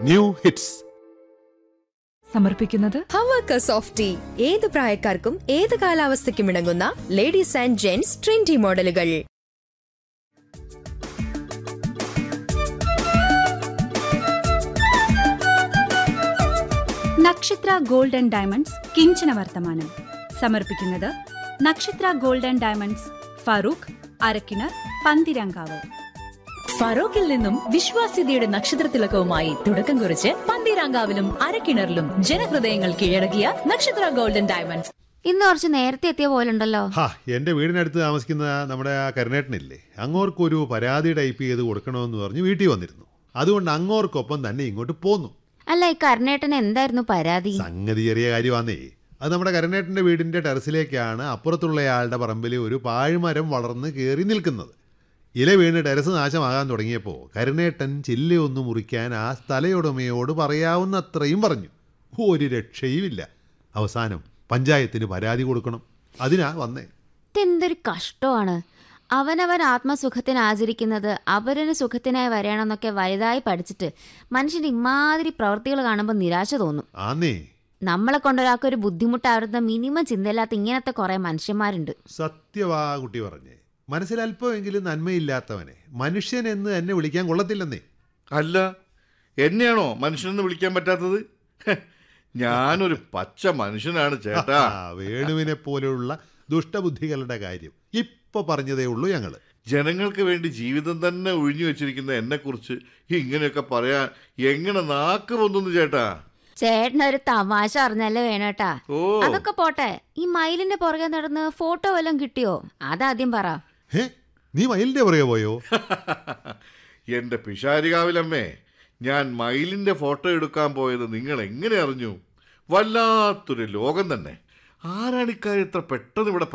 new hits സമർപ്പിക്കുന്നത് ഹവാക്ക soft tea ഏത് പ്രായക്കാർക്കും ഏത് കാലാവസ്ഥയ്ക്കും ഇണങ്ങുന്ന ലേഡീസ് ആൻഡ് ജെന്റ്സ് ട്രെൻഡി മോഡലുകൾ നക്ഷത്ര ഗോൾഡ് ആൻഡ് ഡയമണ്ട്സ് കിഞ്ചന വർത്തമാനം സമർപ്പിക്കുന്നത് Nakshatra gold and diamonds Farook Arakkinar Panthirankavu ഫറോക്കിൽ നിന്നും വിശ്വാസ്യതയുടെ നക്ഷത്രത്തിലക്കവുമായി തുടക്കം കുറിച്ച് പന്തീരാങ്കാവിലും അരക്കിണറിലും ജനഹൃദയങ്ങൾ കീഴടക്കിയ നക്ഷത്ര ഗോൾഡൻ ഡയമണ്ട്സ് ഇന്ന് കുറച്ച് നേരത്തെ എത്തിയ പോലുണ്ടല്ലോ ഹാ എൻ്റെ വീടിനടുത്ത് താമസിക്കുന്ന നമ്മുടെ ആ കരുണേട്ടനില്ലേ അങ്ങോർക്കൊരു പരാതി ടൈപ്പ് ചെയ്ത് കൊടുക്കണമെന്ന് പറഞ്ഞ് വീട്ടിൽ വന്നിരുന്നു അതുകൊണ്ട് അങ്ങോർക്കൊപ്പം തന്നെ ഇങ്ങോട്ട് പോന്നു അല്ല ഈ കരുണേട്ടന് എന്തായിരുന്നു പരാതി സംഗതി ചെറിയ കാര്യമാന്നേ അത് നമ്മുടെ കരുണേട്ടൻ്റെ വീടിൻ്റെ ടെറസിലേക്കാണ് അപ്പുറത്തുള്ളയാളുടെ പറമ്പിൽ ഒരു പാഴ്മരം വളർന്ന് കയറി നിൽക്കുന്നത് ഇല വീണ് ടെറസ് നാശമാകാൻ തുടങ്ങിയപ്പോൾ കരുണേട്ടൻ ചില്ലയൊന്ന് മുറിക്കാൻ ആ സ്ഥലയുടമയോട് പറയാവുന്നത്രയും പറഞ്ഞു ഒരു രക്ഷയുമില്ല അവസാനം പഞ്ചായത്തിന് പരാതി കൊടുക്കണം അതിനാ വന്നേ ഇതെന്തൊരു കഷ്ടമാണ് അവനവൻ ആത്മസുഖത്തിന് ആചരിക്കുന്നത് അപരന് സുഖത്തിനായി വരണമെന്നൊക്കെ വലുതായി പഠിച്ചിട്ട് മനുഷ്യന് ഇമാതിരി പ്രവൃത്തികൾ കാണുമ്പോൾ നിരാശ തോന്നും ആന്നേ നമ്മളെ കൊണ്ടൊരാൾക്കൊരു ബുദ്ധിമുട്ടാവുന്ന മിനിമം ചിന്തയില്ലാത്ത ഇങ്ങനത്തെ കുറെ മനുഷ്യന്മാരുണ്ട് സത്യവാ കുട്ടി പറഞ്ഞേ മനസ്സിലല്പമെങ്കിലും നന്മയില്ലാത്തവനെ മനുഷ്യൻ എന്ന് എന്നെ വിളിക്കാൻ കൊള്ളത്തില്ലെന്നേ അല്ല എന്നെയാണോ മനുഷ്യനെന്ന് വിളിക്കാൻ പറ്റാത്തത് ഹെ, ഞാനൊരു പച്ച മനുഷ്യനാണ് ചേട്ടാ ആ, വേണുവിനെ പോലെയുള്ള ദുഷ്ടബുദ്ധികളുടെ കാര്യം ഇപ്പൊ പറഞ്ഞതേ ഉള്ളൂ ഞങ്ങള് ജനങ്ങൾക്ക് വേണ്ടി ജീവിതം തന്നെ ഒഴിഞ്ഞു വെച്ചിരിക്കുന്ന എന്നെക്കുറിച്ച് ഇങ്ങനെയൊക്കെ പറയാൻ എങ്ങനെ നാക്ക് പൊന്നുന്നു ചേട്ടാ ചേട്ടനൊരു തമാശ അറിഞ്ഞല്ലേ വേണേട്ടാ ഓ അതൊക്കെ പോട്ടെ ഈ മയിലിന്റെ പുറകെ നടന്ന് ഫോട്ടോ വല്ലതും കിട്ടിയോ അതാദ്യം പറ ഹേ നീ മയിലിന്റെ പുറകെ പോയോ എന്റെ പിഷാരികാവിലമ്മേ ഞാൻ മയിലിന്റെ ഫോട്ടോ എടുക്കാൻ പോയത് നിങ്ങൾ എങ്ങനെ അറിഞ്ഞു വല്ലാത്തൊരു ലോകം തന്നെ ആരാണ് ഇക്കാര്യം ഇത്ര പെട്ടെന്ന് ഇവിടെ